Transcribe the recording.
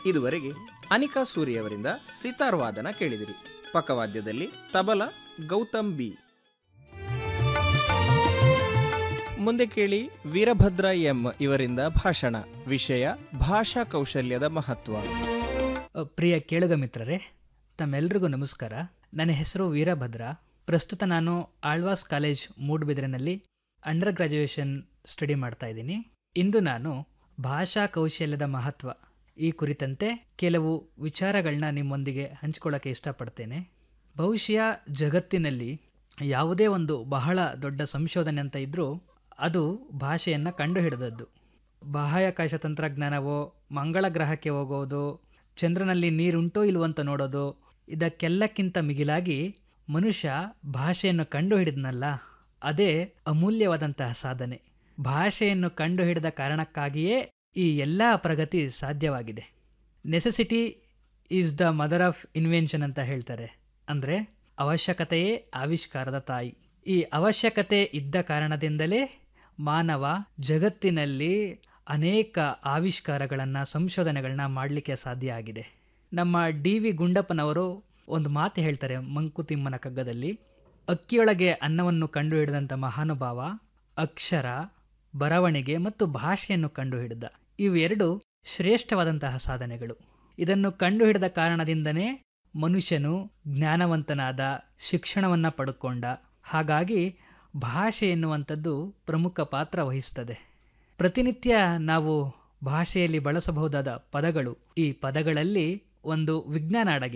ಇದುವರೆಗೆ ಅನಿಕಾ ಸೂರಿ ಅವರಿಂದ ಸಿತಾರ್ ವಾದನ ಕೇಳಿದಿರಿ ಪಕ್ಕವಾದ್ಯದಲ್ಲಿ ತಬಲ ಗೌತಮ್ ಬಿ ಮುಂದೆ ಕೇಳಿ ವೀರಭದ್ರ ಎಂ ಇವರಿಂದ ಭಾಷಣ ವಿಷಯ ಭಾಷಾ ಕೌಶಲ್ಯದ ಮಹತ್ವ ಅ, ಪ್ರಿಯ ಕೇಳುಗ ಮಿತ್ರರೇ ತಮ್ಮೆಲ್ರಿಗೂ ನಮಸ್ಕಾರ ನನ್ನ ಹೆಸರು ವೀರಭದ್ರ ಪ್ರಸ್ತುತ ನಾನು ಆಳ್ವಾಸ್ ಕಾಲೇಜ್ ಮೂಡುಬಿದಿರೆನಲ್ಲಿ ಅಂಡರ್ ಗ್ರಾಜ್ಯುಯೇಷನ್ ಸ್ಟಡಿ ಮಾಡ್ತಾ ಇದ್ದೀನಿ ಇಂದು ನಾನು ಭಾಷಾ ಕೌಶಲ್ಯದ ಮಹತ್ವ ಈ ಕುರಿತಂತೆ ಕೆಲವು ವಿಚಾರಗಳನ್ನ ನಿಮ್ಮೊಂದಿಗೆ ಹಂಚಿಕೊಳ್ಳೋಕ್ಕೆ ಇಷ್ಟಪಡ್ತೇನೆ ಬಹುಶಃ ಜಗತ್ತಿನಲ್ಲಿ ಯಾವುದೇ ಒಂದು ಬಹಳ ದೊಡ್ಡ ಸಂಶೋಧನೆ ಅಂತ ಇದ್ದರೂ ಅದು ಭಾಷೆಯನ್ನು ಕಂಡುಹಿಡಿದದ್ದು ಬಾಹ್ಯಾಕಾಶ ತಂತ್ರಜ್ಞಾನವೋ ಮಂಗಳ ಗ್ರಹಕ್ಕೆ ಹೋಗೋದು ಚಂದ್ರನಲ್ಲಿ ನೀರುಂಟೋ ಇಲ್ವೋ ಅಂತ ನೋಡೋದು ಇದಕ್ಕೆಲ್ಲಕ್ಕಿಂತ ಮಿಗಿಲಾಗಿ ಮನುಷ್ಯ ಭಾಷೆಯನ್ನು ಕಂಡುಹಿಡಿದ್ನಲ್ಲ ಅದೇ ಅಮೂಲ್ಯವಾದಂತಹ ಸಾಧನೆ ಭಾಷೆಯನ್ನು ಕಂಡುಹಿಡಿದ ಕಾರಣಕ್ಕಾಗಿಯೇ ಈ ಎಲ್ಲ ಪ್ರಗತಿ ಸಾಧ್ಯವಾಗಿದೆ necessity is the mother of invention ಅಂತ ಹೇಳ್ತಾರೆ ಅಂದರೆ ಅವಶ್ಯಕತೆಯೇ ಆವಿಷ್ಕಾರದ ತಾಯಿ ಈ ಅವಶ್ಯಕತೆ ಇದ್ದ ಕಾರಣದಿಂದಲೇ ಮಾನವ ಜಗತ್ತಿನಲ್ಲಿ ಅನೇಕ ಆವಿಷ್ಕಾರಗಳನ್ನು ಸಂಶೋಧನೆಗಳನ್ನ ಮಾಡಲಿಕ್ಕೆ ಸಾಧ್ಯ ಆಗಿದೆ ನಮ್ಮ ಡಿ ವಿ ಗುಂಡಪ್ಪನವರು ಒಂದು ಮಾತು ಹೇಳ್ತಾರೆ ಮಂಕುತಿಮ್ಮನ ಕಗ್ಗದಲ್ಲಿ ಅಕ್ಕಿಯೊಳಗೆ ಅನ್ನವನ್ನು ಕಂಡುಹಿಡಿದಂಥ ಮಹಾನುಭಾವ ಅಕ್ಷರ ಬರವಣಿಗೆ ಮತ್ತು ಭಾಷೆಯನ್ನು ಕಂಡುಹಿಡಿದ ಇವೆರಡು ಶ್ರೇಷ್ಠವಾದಂತಹ ಸಾಧನೆಗಳು ಇದನ್ನು ಕಂಡುಹಿಡಿದ ಕಾರಣದಿಂದನೇ ಮನುಷ್ಯನು ಜ್ಞಾನವಂತನಾದ ಶಿಕ್ಷಣವನ್ನು ಪಡ್ಕೊಂಡ ಹಾಗಾಗಿ ಭಾಷೆ ಎನ್ನುವಂಥದ್ದು ಪ್ರಮುಖ ಪಾತ್ರ ವಹಿಸ್ತದೆ ಪ್ರತಿನಿತ್ಯ ನಾವು ಭಾಷೆಯಲ್ಲಿ ಬಳಸಬಹುದಾದ ಪದಗಳು ಈ ಪದಗಳಲ್ಲಿ ಒಂದು ವಿಜ್ಞಾನ ಅಡಗಿದೆ